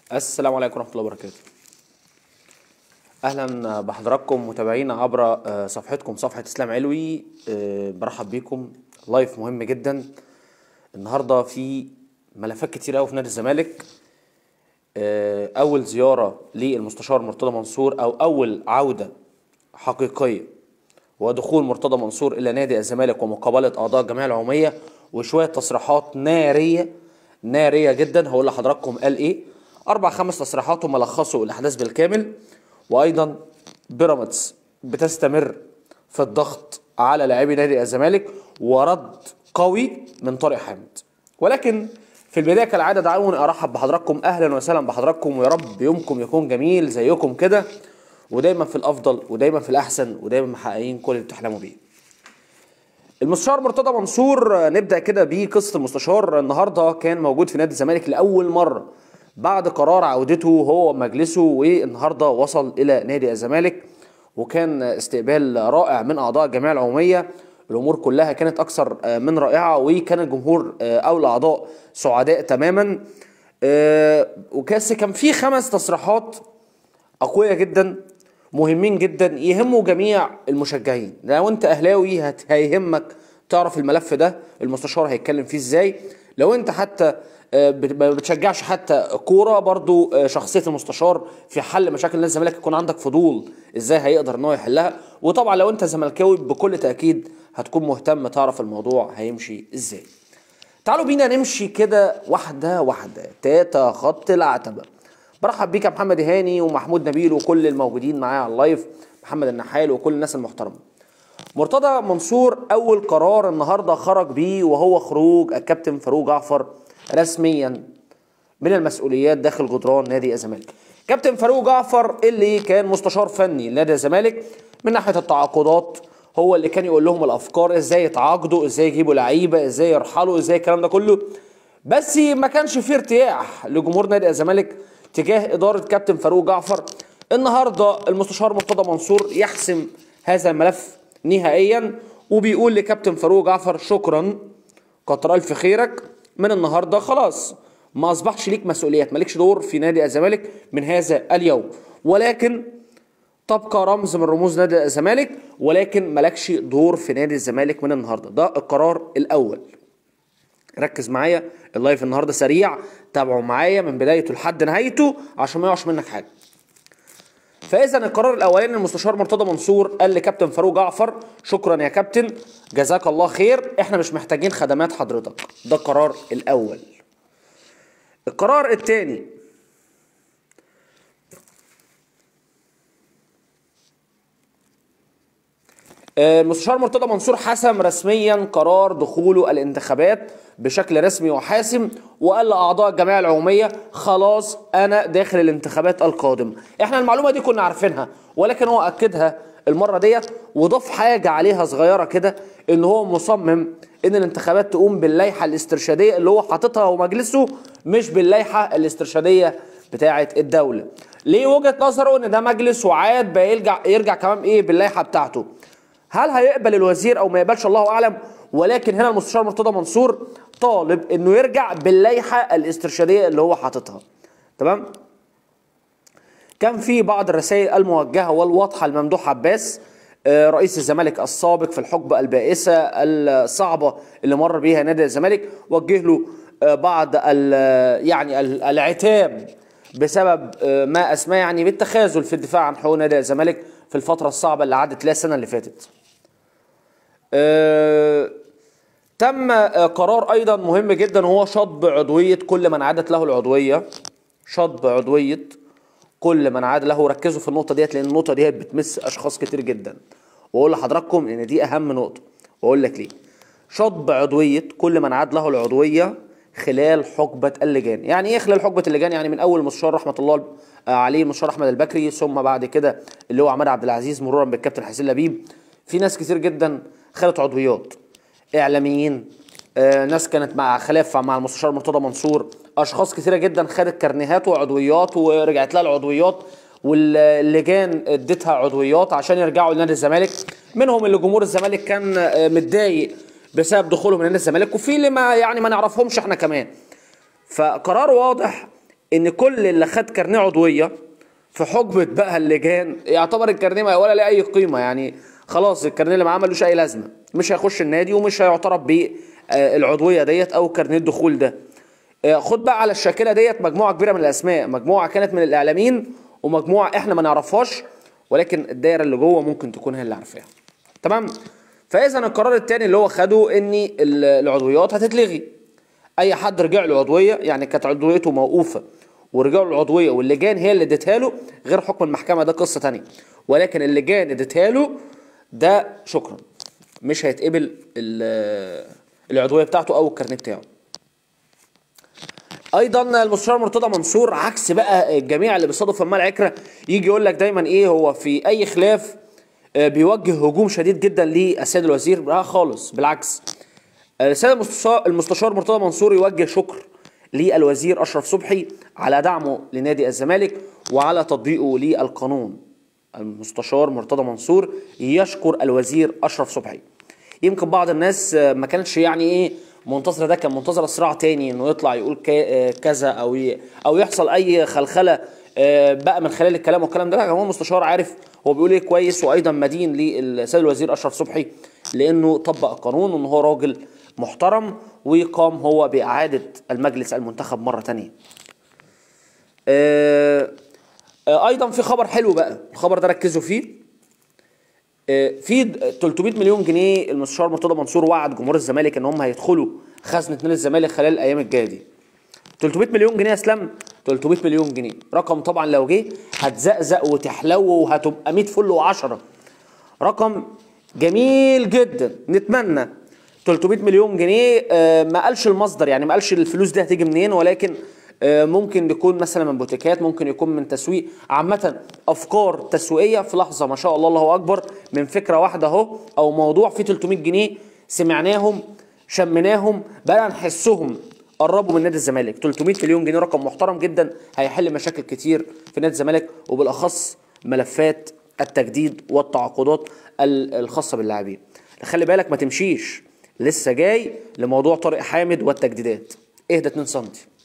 السلام عليكم ورحمة الله وبركاته أهلا بحضراتكم متابعينا عبر آه، صفحتكم صفحة إسلام علوي آه، برحب بيكم لايف مهم جدا النهاردة في ملفات كتير أوي في نادي الزمالك آه، أول زيارة للمستشار مرتضى منصور أو أول عودة حقيقية ودخول مرتضى منصور إلى نادي الزمالك ومقابلة أعضاء الجمعية العمومية وشوية تصريحات نارية نارية جدا هقول لحضراتكم قال إيه أربع خمس تصريحات وملخصوا الأحداث بالكامل وأيضا بيراميدز بتستمر في الضغط على لاعبي نادي الزمالك ورد قوي من طارق حامد ولكن في البدايه كالعاده دعوني ارحب بحضراتكم اهلا وسهلا بحضراتكم ويا رب يومكم يكون جميل زيكم كده ودايما في الافضل ودايما في الاحسن ودايما محققين كل اللي بتحلموا بيه. المستشار مرتضى منصور آه، نبدا كده بقصه المستشار النهارده كان موجود في نادي الزمالك لاول مره بعد قرار عودته هو ومجلسه والنهارده وصل الى نادي الزمالك وكان استقبال رائع من اعضاء الجمعيه العموميه الامور كلها كانت اكثر آه، من رائعه وكان الجمهور آه، او الاعضاء سعداء تماما آه، وكاس كان في خمس تصريحات اقوياء جدا مهمين جدا يهموا جميع المشجعين لو انت اهلاوي هت- هيهمك تعرف الملف ده المستشار هيتكلم فيه ازاي لو انت حتى آه، بت- ما بتشجعش حتى كوره برضو آه، شخصيه المستشار في حل مشاكل نادي الزمالك يكون عندك فضول ازاي هيقدر ان هو يحلها وطبعا لو انت زملكاوي بكل تاكيد هتكون مهتم تعرف الموضوع هيمشي ازاي تعالوا بينا نمشي كده واحدة واحدة تاتا خط العتبة برحب بيك يا محمد هاني ومحمود نبيل وكل الموجودين معايا على اللايف محمد النحال وكل الناس المحترمة مرتضى منصور أول قرار النهاردة خرج بيه وهو خروج الكابتن فاروق جعفر رسميا من المسؤوليات داخل جدران نادي الزمالك كابتن فاروق جعفر اللي كان مستشار فني لنادي الزمالك من ناحيه التعاقدات هو اللي كان يقول لهم الافكار ازاي يتعاقدوا ازاي يجيبوا لعيبه ازاي يرحلوا ازاي الكلام ده كله بس ما كانش فيه ارتياح لجمهور نادي الزمالك تجاه اداره كابتن فاروق جعفر النهارده المستشار مرتضى منصور يحسم هذا الملف نهائيا وبيقول لكابتن فاروق جعفر شكرا كتر الف خيرك من النهارده خلاص ما اصبحش ليك مسؤوليات مالكش دور في نادي الزمالك من هذا اليوم ولكن تبقى رمز من رموز نادي الزمالك ولكن مالكش دور في نادي الزمالك من النهارده ده القرار الاول ركز معايا اللايف النهارده سريع تابعوا معايا من بدايته لحد نهايته عشان ما يقعش منك حاجه فاذا القرار الاولاني المستشار مرتضى منصور قال لكابتن فاروق جعفر شكرا يا كابتن جزاك الله خير احنا مش محتاجين خدمات حضرتك ده القرار الاول القرار الثاني المستشار مرتضى منصور حسم رسميا قرار دخوله الانتخابات بشكل رسمي وحاسم وقال لاعضاء الجمعيه العموميه خلاص انا داخل الانتخابات القادمه احنا المعلومه دي كنا عارفينها ولكن هو اكدها المره ديت وضاف حاجه عليها صغيره كده ان هو مصمم ان الانتخابات تقوم باللائحه الاسترشاديه اللي هو حاططها ومجلسه مش باللائحه الاسترشاديه بتاعه الدوله ليه وجهه نظره ان ده مجلس وعاد بيرجع يرجع كمان ايه باللائحه بتاعته هل هيقبل الوزير او ما يقبلش الله اعلم ولكن هنا المستشار مرتضى منصور طالب انه يرجع باللائحه الاسترشاديه اللي هو حاططها تمام كان في بعض الرسائل الموجهه والواضحه لممدوح عباس آه، رئيس الزمالك السابق في الحقبه البائسه الصعبه اللي مر بيها نادي الزمالك وجه له آه، بعض ال- يعني ال- العتاب بسبب آه، ما اسماه يعني بالتخاذل في الدفاع عن حقوق نادي الزمالك في الفتره الصعبه اللي عدت لها السنه اللي فاتت. آه، تم آه، قرار ايضا مهم جدا وهو شطب عضويه كل من عادت له العضويه شطب عضويه كل من عاد له ركزوا في النقطه ديت لان النقطه ديت بتمس اشخاص كتير جدا واقول لحضراتكم ان دي اهم نقطه واقول لك ليه شطب عضويه كل من عاد له العضويه خلال حقبه اللجان يعني ايه خلال حقبه اللجان يعني من اول المستشار رحمه الله عليه المستشار احمد البكري ثم بعد كده اللي هو عماد عبد العزيز مرورا بالكابتن حسين لبيب في ناس كتير جدا خدت عضويات اعلاميين آه، ناس كانت مع خلاف مع المستشار مرتضى منصور اشخاص كثيره جدا خدت كارنيهات وعضويات ورجعت لها العضويات واللجان اديتها عضويات عشان يرجعوا لنادي الزمالك منهم اللي جمهور الزمالك كان آه، متضايق بسبب دخولهم لنادي الزمالك وفي اللي ما يعني ما نعرفهمش احنا كمان فقرار واضح ان كل اللي خد كارنيه عضويه في حقبه بقى اللجان يعتبر الكارنيه ما ولا له اي قيمه يعني خلاص الكارنيه اللي معاه ملوش اي لازمه مش هيخش النادي ومش هيعترف بالعضويه ديت او كارنيه الدخول ده آه، خد بقى على الشاكله ديت مجموعه كبيره من الاسماء مجموعه كانت من الاعلاميين ومجموعه احنا ما نعرفهاش ولكن الدايره اللي جوه ممكن تكون هي اللي عارفاها تمام فاذا القرار الثاني اللي هو خده ان ال- العضويات هتتلغي اي حد رجع له عضويه يعني كانت عضويته موقوفه ورجع له العضويه واللجان هي اللي اديتها له غير حكم المحكمه ده قصه تانية ولكن اللجان اديتها له ده شكرا مش هيتقبل ال- العضويه بتاعته او الكارنيه بتاعه ايضا المستشار مرتضى منصور عكس بقى الجميع اللي بيصادف في المال عكره يجي يقول لك دايما ايه هو في اي خلاف آه، بيوجه هجوم شديد جدا للسيد الوزير لا خالص بالعكس السيد المستشار المستشار مرتضى منصور يوجه شكر للوزير اشرف صبحي على دعمه لنادي الزمالك وعلى تطبيقه للقانون المستشار مرتضى منصور يشكر الوزير اشرف صبحي يمكن بعض الناس آه، ما كانتش يعني ايه منتظره ده كان منتظره صراع تاني انه يطلع يقول كا- آه، كذا او ي- او يحصل اي خلخله آه، بقى من خلال الكلام والكلام ده لا هو المستشار عارف هو بيقول ايه كويس وايضا مدين للسيد الوزير اشرف صبحي لانه طبق القانون وان هو راجل محترم وقام هو باعاده المجلس المنتخب مره تانية آه، آه، ايضا في خبر حلو بقى الخبر ده ركزوا فيه آه، في 300 مليون جنيه المستشار مرتضى منصور وعد جمهور الزمالك ان هم هيدخلوا خزنه نادي الزمالك خلال الايام الجايه دي 300 مليون جنيه يا اسلام 300 مليون جنيه رقم طبعا لو جه هتزقزق وتحلو وهتبقى 100 فل و10 رقم جميل جدا نتمنى 300 مليون جنيه آه، ما قالش المصدر يعني ما قالش الفلوس دي هتيجي منين ولكن آه، ممكن يكون مثلا من بوتيكات ممكن يكون من تسويق عامة أفكار تسويقية في لحظة ما شاء الله الله أكبر من فكرة واحدة أهو أو موضوع فيه 300 جنيه سمعناهم شمناهم بقى نحسهم قربوا من نادي الزمالك 300 مليون جنيه رقم محترم جدا هيحل مشاكل كتير في نادي الزمالك وبالاخص ملفات التجديد والتعاقدات ال- الخاصه باللاعبين خلي بالك ما تمشيش لسه جاي لموضوع طارق حامد والتجديدات اهدى 2 سم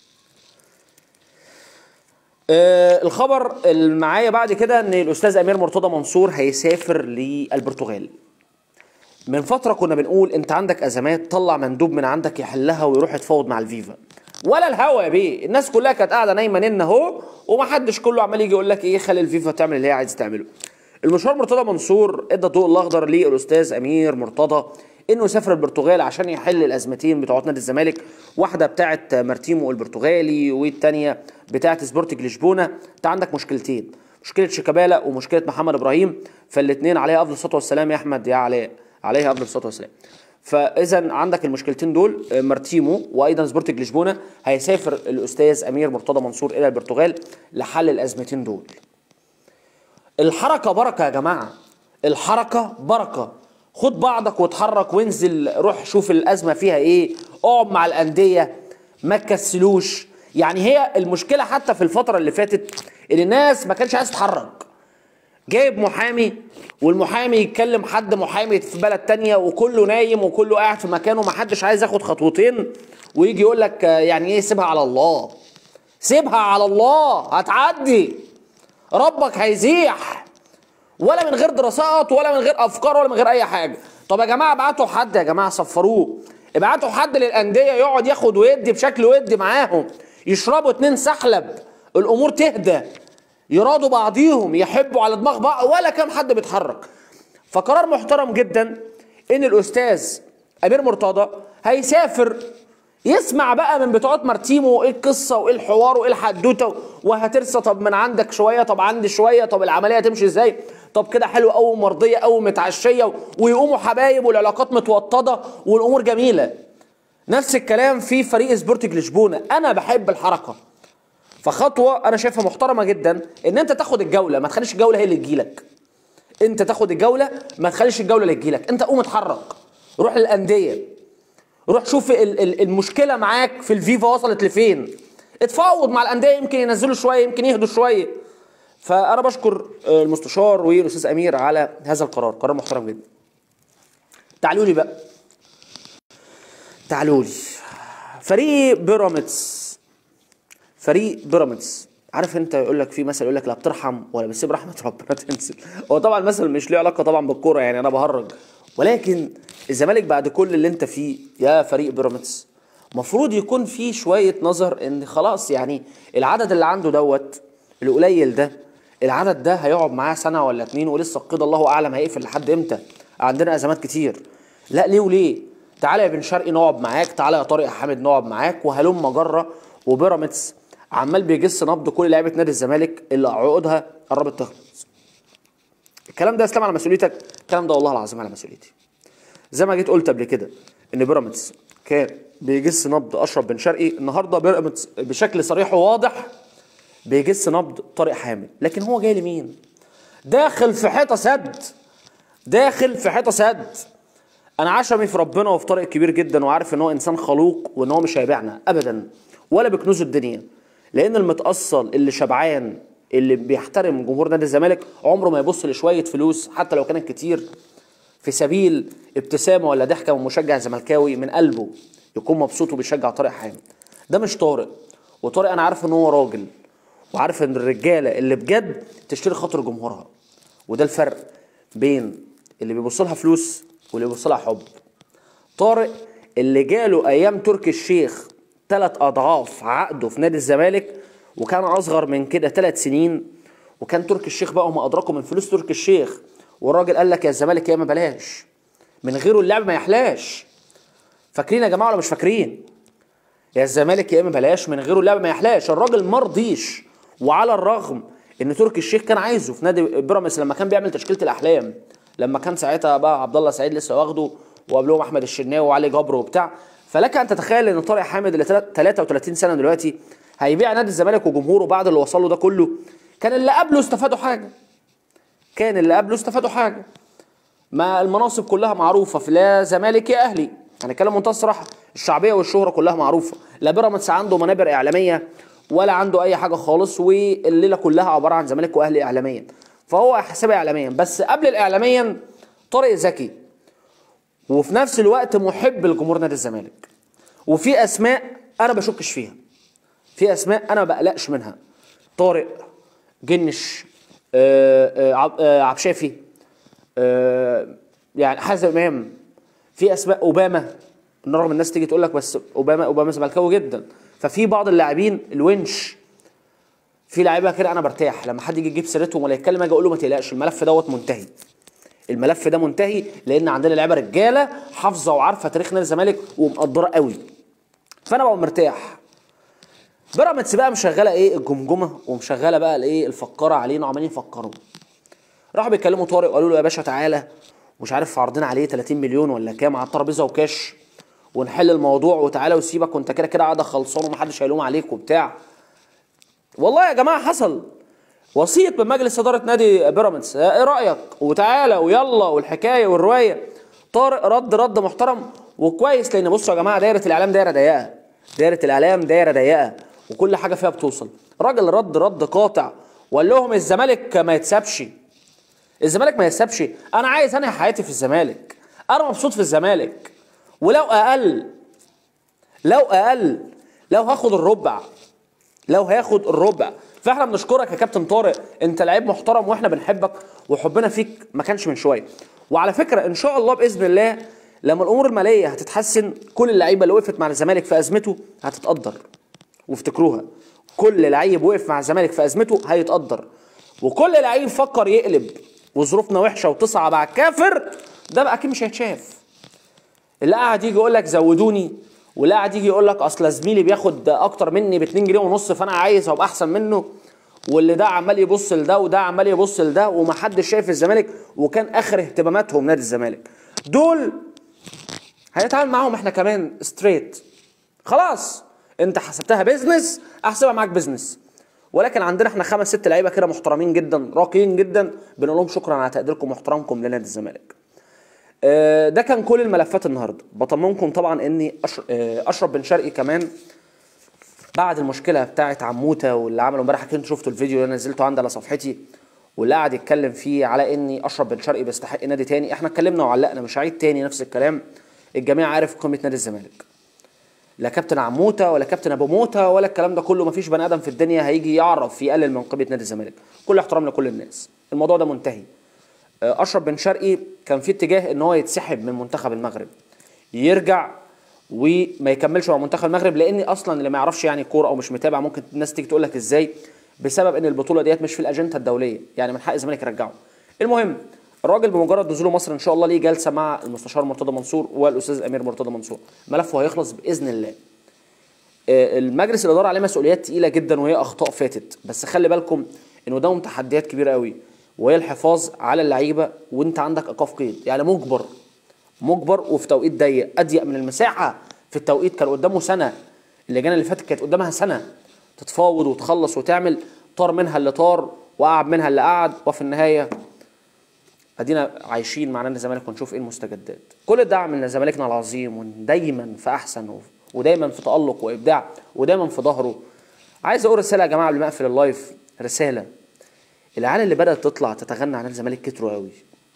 آه الخبر اللي معايا بعد كده ان الاستاذ امير مرتضى منصور هيسافر للبرتغال من فترة كنا بنقول انت عندك ازمات طلع مندوب من عندك يحلها ويروح يتفاوض مع الفيفا ولا الهوا يا بيه الناس كلها كانت قاعده نايمه نن اهو ومحدش كله عمال يجي يقول لك ايه خلي الفيفا تعمل اللي هي عايزه تعمله المشوار مرتضى منصور ادى الضوء الاخضر للاستاذ امير مرتضى انه يسافر البرتغال عشان يحل الازمتين بتوعت نادي الزمالك واحده بتاعه مارتيمو البرتغالي والتانيه بتاعه سبورتنج لشبونه انت عندك مشكلتين مشكله شيكابالا ومشكله محمد ابراهيم فالاثنين عليها افضل الصلاه والسلام يا احمد يا علاء عليها افضل الصلاه والسلام فاذا عندك المشكلتين دول آه، مارتيمو وايضا سبورتنج لشبونه هيسافر الاستاذ امير مرتضى منصور الى البرتغال لحل الازمتين دول الحركه بركه يا جماعه الحركه بركه خد بعضك واتحرك وانزل روح شوف الازمه فيها ايه اقعد مع الانديه ما تكسلوش يعني هي المشكله حتى في الفتره اللي فاتت ان الناس ما كانش عايز تتحرك جايب محامي والمحامي يتكلم حد محامي في بلد تانية وكله نايم وكله قاعد في مكانه ما حدش عايز ياخد خطوتين ويجي يقول لك آه، يعني ايه سيبها على الله سيبها على الله هتعدي ربك هيزيح ولا من غير دراسات ولا من غير افكار ولا من غير اي حاجه طب يا جماعه ابعتوا حد يا جماعه صفروه ابعتوا حد للانديه يقعد ياخد ويدي بشكل ودي معاهم يشربوا اتنين سحلب الامور تهدى يرادوا بعضيهم يحبوا على دماغ بعض ولا كام حد بيتحرك فقرار محترم جدا ان الاستاذ امير مرتضى هيسافر يسمع بقى من بتوعات مارتيمو ايه القصه وايه الحوار وايه الحدوته وهترسى طب من عندك شويه طب عندي شويه طب العمليه تمشي ازاي طب كده حلو قوي مرضيه قوي متعشيه ويقوموا حبايب والعلاقات متوطده والامور جميله نفس الكلام في فريق سبورتنج لشبونه انا بحب الحركه فخطوه انا شايفها محترمه جدا ان انت تاخد الجوله ما تخليش الجوله هي اللي تجيلك انت تاخد الجوله ما تخليش الجوله اللي تجيلك انت قوم اتحرك روح للانديه روح شوف ال- ال- المشكله معاك في الفيفا وصلت لفين اتفاوض مع الانديه يمكن ينزلوا شويه يمكن يهدوا شويه فانا بشكر آه، المستشار والاستاذ امير على هذا القرار قرار محترم جدا تعالوا لي بقى تعالوا لي فريق بيراميدز فريق بيراميدز عارف انت يقول لك في مثل يقول لك لا بترحم ولا بتسيب رحمه ربنا تنزل هو طبعا المثل مش ليه علاقه طبعا بالكوره يعني انا بهرج ولكن الزمالك بعد كل اللي انت فيه يا فريق بيراميدز المفروض يكون في شويه نظر ان خلاص يعني العدد اللي عنده دوت القليل ده العدد ده هيقعد معاه سنه ولا اتنين ولسه القيد الله اعلم هيقفل لحد امتى عندنا ازمات كتير لا ليه وليه تعالى يا بن شرقي نقعد معاك تعالى يا طارق حامد نقعد معاك وهلم جره وبيراميدز عمال بيجس نبض كل لعيبه نادي الزمالك اللي عقودها قربت تخلص الكلام ده اسلام على مسؤوليتك الكلام ده والله العظيم على مسؤوليتي زي ما جيت قلت قبل كده ان بيراميدز كان بيجس نبض اشرف بن شرقي النهارده بيراميدز بشكل صريح وواضح بيجس نبض طارق حامد لكن هو جاي لمين داخل في حيطه سد داخل في حيطه سد انا عشمي في ربنا وفي طارق كبير جدا وعارف ان هو انسان خلوق وان هو مش هيبيعنا ابدا ولا بكنوز الدنيا لان المتاصل اللي شبعان اللي بيحترم جمهور نادي الزمالك عمره ما يبص لشويه فلوس حتى لو كانت كتير في سبيل ابتسامه ولا ضحكه من مشجع زملكاوي من قلبه يكون مبسوط وبيشجع طارق حامد ده مش طارق وطارق انا عارف ان هو راجل وعارف ان الرجاله اللي بجد تشتري خاطر جمهورها وده الفرق بين اللي بيبص لها فلوس واللي بيبص لها حب طارق اللي جاله ايام تركي الشيخ ثلاث اضعاف عقده في نادي الزمالك وكان اصغر من كده ثلاث سنين وكان تركي الشيخ بقى وما ادركه من فلوس تركي الشيخ والراجل قال لك يا الزمالك يا ما بلاش من غيره اللعب ما يحلاش فاكرين يا جماعه ولا مش فاكرين يا الزمالك يا اما بلاش من غيره اللعب ما يحلاش الراجل ما رضيش وعلى الرغم ان تركي الشيخ كان عايزه في نادي بيراميدز لما كان بيعمل تشكيله الاحلام لما كان ساعتها بقى عبد الله سعيد لسه واخده وقبلهم احمد الشناوي وعلي جبر وبتاع فلك ان تتخيل ان طارق حامد اللي 33 سنه دلوقتي هيبيع نادي الزمالك وجمهوره بعد اللي وصل له ده كله كان اللي قبله استفادوا حاجه كان اللي قبله استفادوا حاجه ما المناصب كلها معروفه في لا زمالك يا اهلي هنتكلم منتهى الصراحه الشعبيه والشهره كلها معروفه لا بيراميدز عنده منابر اعلاميه ولا عنده اي حاجه خالص والليله كلها عباره عن زمالك واهلي اعلاميا فهو حسابها اعلاميا بس قبل الاعلاميا طارق ذكي وفي نفس الوقت محب لجمهور نادي الزمالك وفي اسماء انا بشكش فيها في اسماء انا ما بقلقش منها طارق جنش آه، آه، عب- آه، عبد شافي آه، يعني حازم امام في اسماء اوباما رغم الناس تيجي تقول لك بس اوباما اوباما زملكاوي جدا ففي بعض اللاعبين الونش في لعيبه كده انا برتاح لما حد يجي يجيب سيرتهم ولا يتكلم اجي اقول له ما تقلقش الملف دوت منتهي الملف ده منتهي لان عندنا لعيبه رجاله حافظه وعارفه تاريخ نادي الزمالك ومقدره قوي فانا ببقى مرتاح بيراميدز بقى مشغله ايه الجمجمه ومشغله بقى الايه الفقاره علينا وعمالين يفكروا راحوا بيكلموا طارق وقالوا له يا باشا تعالى مش عارف عارضين عليه 30 مليون ولا كام على الترابيزه وكاش ونحل الموضوع وتعالى وسيبك وانت كده كده قاعده خلصان ومحدش هيلوم عليك وبتاع والله يا جماعه حصل وسيط من مجلس اداره نادي بيراميدز ايه رايك وتعالى ويلا والحكايه والروايه طارق رد رد محترم وكويس لان بصوا يا جماعه دايره الاعلام دايره ضيقه دايره الاعلام دايره ضيقه وكل حاجه فيها بتوصل راجل رد رد قاطع وقال لهم الزمالك ما يتسابش الزمالك ما يتسابش انا عايز انهي حياتي في الزمالك انا مبسوط في الزمالك ولو اقل لو اقل لو هاخد الربع لو هياخد الربع فاحنا بنشكرك يا كابتن طارق انت لعيب محترم واحنا بنحبك وحبنا فيك ما كانش من شويه وعلى فكره ان شاء الله باذن الله لما الامور الماليه هتتحسن كل اللعيبه اللي وقفت مع الزمالك في ازمته هتتقدر وافتكروها كل لعيب وقف مع الزمالك في ازمته هيتقدر وكل لعيب فكر يقلب وظروفنا وحشه وتصعب على الكافر ده بقى اكيد مش هيتشاف اللي قاعد يجي يقول لك زودوني واللي قاعد يجي يقول لك اصل زميلي بياخد اكتر مني ب 2 جنيه ونص فانا عايز ابقى احسن منه واللي ده عمال يبص لده وده عمال يبص لده ومحدش شايف الزمالك وكان اخر اهتماماتهم نادي الزمالك دول هنتعامل معاهم احنا كمان ستريت خلاص انت حسبتها بيزنس احسبها معاك بيزنس ولكن عندنا احنا خمس ست لعيبه كده محترمين جدا راقيين جدا بنقول لهم شكرا على تقديركم واحترامكم لنادي الزمالك آه، ده كان كل الملفات النهارده بطمنكم طبعا اني أش- آه، اشرف بن شرقي كمان بعد المشكله بتاعه عموته واللي عمله امبارح اكيد انتوا شفتوا الفيديو اللي أنا نزلته عندي على صفحتي واللي قعد يتكلم فيه على اني اشرف بن شرقي بيستحق نادي تاني احنا اتكلمنا وعلقنا مش هعيد تاني نفس الكلام الجميع عارف قيمه نادي الزمالك لا كابتن عموته ولا كابتن ابو موته ولا الكلام ده كله مفيش بني ادم في الدنيا هيجي يعرف يقلل من قيمه نادي الزمالك كل احترام لكل الناس الموضوع ده منتهي آه، اشرف بن شرقي كان في اتجاه ان هو يتسحب من منتخب المغرب يرجع وما يكملش مع منتخب المغرب لان اصلا اللي ما يعرفش يعني كوره او مش متابع ممكن الناس تيجي تقول لك ازاي بسبب ان البطوله ديت مش في الاجنده الدوليه يعني من حق الزمالك يرجعه المهم الراجل بمجرد نزوله مصر ان شاء الله ليه جلسه مع المستشار مرتضى منصور والاستاذ امير مرتضى منصور ملفه هيخلص باذن الله آه، المجلس الاداره عليه مسؤوليات تقيله جدا وهي اخطاء فاتت بس خلي بالكم ان قدامهم تحديات كبيره قوي وهي الحفاظ على اللعيبه وانت عندك ايقاف قيد يعني مجبر مجبر وفي توقيت ضيق اضيق من المساحه في التوقيت كان قدامه سنه اللجان اللي فاتت كانت قدامها سنه تتفاوض وتخلص وتعمل طار منها اللي طار وقعد منها اللي قعد وفي النهايه ادينا عايشين مع نادي الزمالك ونشوف ايه المستجدات كل الدعم من زمالكنا العظيم ودايما في احسن و- ودايما في تالق وابداع ودايما في ظهره عايز اقول رساله يا جماعه قبل ما اقفل اللايف رساله العيال اللي بدات تطلع تتغنى عن نادي الزمالك كتروا قوي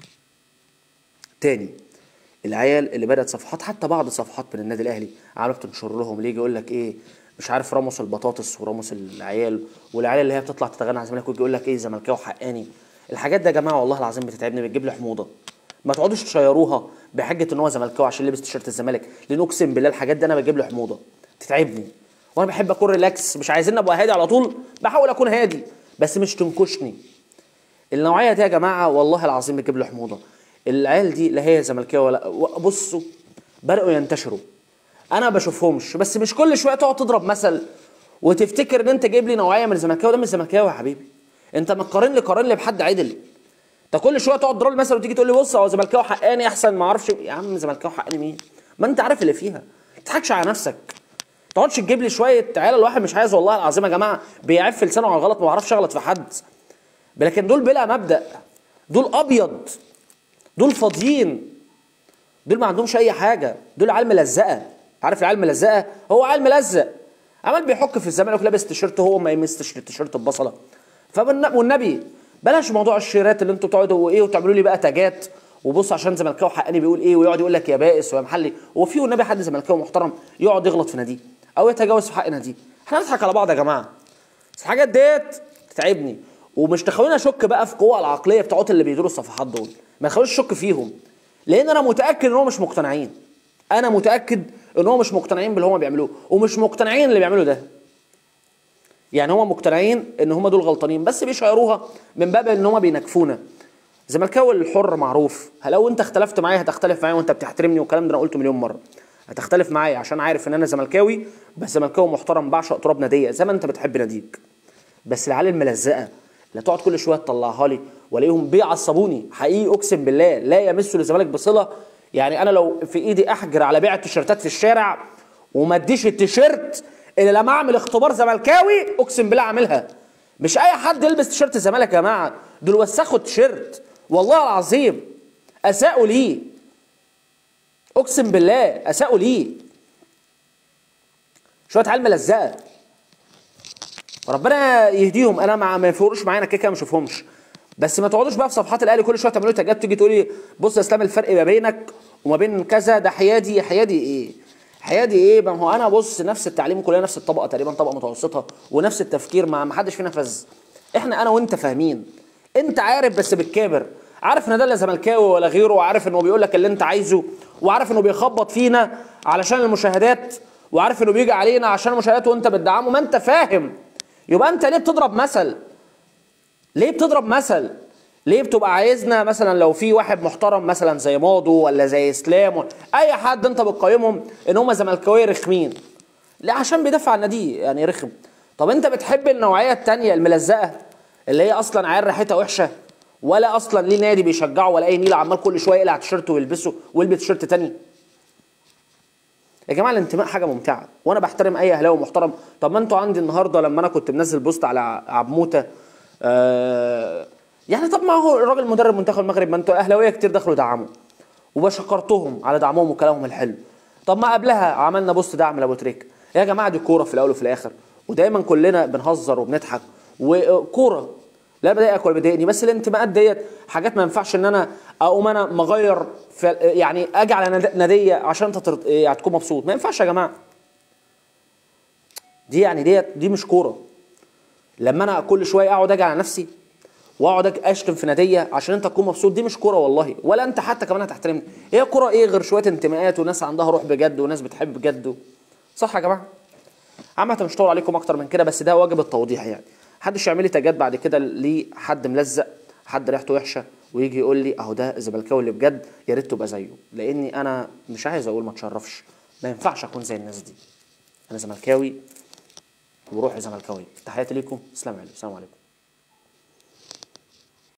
تاني العيال اللي بدات صفحات حتى بعض صفحات من النادي الاهلي عماله بتنشر لهم اللي يجي يقول لك ايه مش عارف راموس البطاطس وراموس العيال والعيال اللي هي بتطلع تتغنى عن الزمالك ويجي يقول لك ايه زملكاوي حقاني الحاجات دي يا جماعه والله العظيم بتتعبني بتجيب لي حموضه ما تقعدوش تشيروها بحجه ان هو زملكاوي عشان لبس تيشيرت الزمالك لان اقسم بالله الحاجات دي انا بتجيب لي حموضه تتعبني وانا بحب اكون ريلاكس مش عايزين ابقى هادي على طول بحاول اكون هادي بس مش تنكشني النوعيه دي يا جماعه والله العظيم بتجيب لي حموضه العيال دي لا هي زملكاويه ولا بصوا بداوا ينتشروا انا ما بشوفهمش بس مش كل شويه تقعد تضرب مثل وتفتكر ان انت جايب لي نوعيه من الزملكاويه ده مش زملكاوي يا حبيبي انت ما تقارن لي قارن لي بحد عدل انت كل شويه تقعد تضرب لي مثل وتيجي تقول لي بص هو زملكاوي حقاني احسن ما اعرفش يا عم زملكاوي حقاني مين ما انت عارف اللي فيها ما تضحكش على نفسك ما تقعدش تجيب لي شويه عيال الواحد مش عايز والله العظيم يا جماعه بيعف لسانه على الغلط ما بعرفش اغلط في حد لكن دول بلا مبدا دول ابيض دول فاضيين دول ما عندهمش اي حاجه دول عيال ملزقه عارف العيال ملزقه هو عيال ملزق عمال بيحك في الزمالك لابس تيشيرت هو ما يمسش التيشيرت ببصله فالنبي بلاش موضوع الشيرات اللي انتوا بتقعدوا ايه وتعملوا لي بقى تاجات وبص عشان زملكاوي حقاني بيقول ايه ويقعد يقول لك يا بائس ويا محلي هو في والنبي حد زملكاوي محترم يقعد يغلط في ناديه او يتجاوز في حق ناديه احنا بنضحك على بعض يا جماعه بس الحاجات ديت تتعبني ومش تخلوني اشك بقى في قوة العقليه بتوعت اللي بيدوروا الصفحات دول ما تخلونيش اشك فيهم لان انا متاكد ان هم مش مقتنعين انا متاكد ان هم مش مقتنعين باللي هم بيعملوه ومش مقتنعين اللي بيعملوا ده يعني هم مقتنعين ان هم دول غلطانين بس بيشيروها من باب ان هم بينكفونا زملكاوي الحر معروف لو انت اختلفت معايا هتختلف معايا وانت بتحترمني والكلام ده انا قلته مليون مره هتختلف معايا عشان عارف ان انا زملكاوي بس زملكاوي محترم بعشق تراب ناديه زي ما انت بتحب ناديك بس العيال الملزقه اللي تقعد كل شويه تطلعها لي والاقيهم بيعصبوني حقيقي اقسم بالله لا يمسوا للزمالك بصله يعني انا لو في ايدي احجر على بيع التيشيرتات في الشارع وما اديش التيشيرت اللي لما اعمل اختبار زملكاوي اقسم بالله اعملها مش اي حد يلبس تيشيرت الزمالك يا جماعه دول وسخوا التيشيرت والله العظيم اساءوا ليه اقسم بالله اساءوا ليه شويه عيال ملزقه ربنا يهديهم انا مع ما يفرقوش معايا انا كده كده ما اشوفهمش بس ما تقعدوش بقى في صفحات الاهلي كل شويه تعملوا تاجات تيجي تقولي بص يا اسلام الفرق ما بينك وما بين كذا ده حيادي حيادي ايه حيادي ايه ما هو انا بص نفس التعليم كلنا نفس الطبقه تقريبا طبقه متوسطه ونفس التفكير ما ما حدش فينا فز احنا انا وانت فاهمين انت عارف بس بتكابر عارف ان ده لا زملكاوي ولا غيره وعارف انه بيقول لك اللي انت عايزه وعارف انه بيخبط فينا علشان المشاهدات وعارف انه بيجي علينا عشان المشاهدات وانت بتدعمه ما انت فاهم يبقى انت ليه بتضرب مثل ليه بتضرب مثل ليه بتبقى عايزنا مثلا لو في واحد محترم مثلا زي ماضو ولا زي اسلام ولا اي حد انت بتقيمهم ان هم زملكاويه رخمين لا عشان بيدافع عن ناديه يعني رخم طب انت بتحب النوعيه التانية الملزقه اللي هي اصلا عيال ريحتها وحشه ولا اصلا ليه نادي بيشجعه ولا اي نيل عمال كل شويه يقلع تيشيرت ويلبسه ويلبس تيشيرت تاني يا جماعه الانتماء حاجه ممتعه وانا بحترم اي اهلاوي محترم طب ما انتوا عندي النهارده لما انا كنت منزل بوست على عبموته آه يعني طب ما هو الراجل مدرب منتخب المغرب ما انتوا اهلاويه كتير دخلوا دعموا وبشكرتهم على دعمهم وكلامهم الحلو طب ما قبلها عملنا بوست دعم لابو تريك يا جماعه دي كوره في الاول وفي الاخر ودايما كلنا بنهزر وبنضحك وكوره لا بضايقك ولا بيضايقني بس الانتماءات ديت حاجات ما ينفعش ان انا اقوم انا مغير في يعني اجي على ناديه عشان انت ترد- يعني تكون مبسوط ما ينفعش يا جماعه دي يعني ديت دي مش كوره لما انا كل شويه اقعد اجي على نفسي واقعد أج- اشتم في ناديه عشان انت تكون مبسوط دي مش كوره والله ولا انت حتى كمان هتحترمني هي كوره ايه غير شويه انتماءات وناس عندها روح بجد وناس بتحب بجد صح يا جماعه عامة مش طول عليكم اكتر من كده بس ده واجب التوضيح يعني محدش يعمل لي تاجات بعد كده لحد ملزق حد ريحته وحشه ويجي يقول لي اهو ده الزملكاوي اللي بجد يا ريت تبقى زيه لاني انا مش عايز اقول ما تشرفش ما ينفعش اكون زي الناس دي انا زملكاوي وروحي زملكاوي تحياتي ليكم اسلام عليكم السلام عليكم